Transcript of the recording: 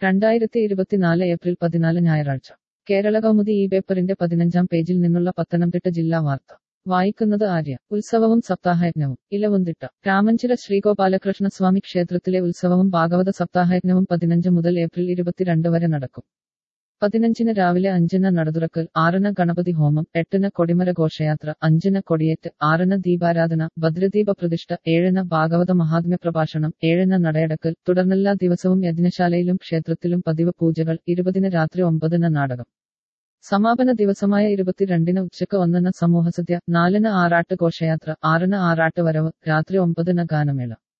രണ്ടായിരത്തി ഇരുപത്തിനാല് ഏപ്രിൽ പതിനാല് ഞായറാഴ്ച കേരള കൗമുദി ഈ പേപ്പറിന്റെ പതിനഞ്ചാം പേജിൽ നിന്നുള്ള പത്തനംതിട്ട ജില്ലാ വാർത്ത വായിക്കുന്നത് ആര്യ ഉത്സവവും സപ്താഹയജ്ഞവും ഇലവുന്തിട്ട രാമഞ്ചിറ ശ്രീഗോപാലകൃഷ്ണസ്വാമി ക്ഷേത്രത്തിലെ ഉത്സവവും ഭാഗവത സപ്താഹയജ്ഞവും പതിനഞ്ച് മുതൽ ഏപ്രിൽ ഇരുപത്തിരണ്ട് വരെ നടക്കും പതിനഞ്ചിന് രാവിലെ അഞ്ചിന് നടതുറക്കൽ ആറിന് ഗണപതി ഹോമം എട്ടിന് കൊടിമര ഘോഷയാത്ര അഞ്ചിന് കൊടിയേറ്റ് ആറിന് ദീപാരാധന ഭദ്രദീപ പ്രതിഷ്ഠ ഏഴിന് ഭാഗവത മഹാത്മ്യ പ്രഭാഷണം ഏഴിന് നടയടക്കൽ തുടർന്നെല്ലാ ദിവസവും യജ്ഞശാലയിലും ക്ഷേത്രത്തിലും പതിവ് പൂജകൾ ഇരുപതിന് രാത്രി ഒമ്പതിന് നാടകം സമാപന ദിവസമായ ഇരുപത്തിരണ്ടിന് ഉച്ചക്ക് ഒന്നിന് സമൂഹസദ്യ നാലിന് ആറാട്ട് ഘോഷയാത്ര ആറിന് ആറാട്ട് വരവ് രാത്രി ഒമ്പതിന് ഗാനമേള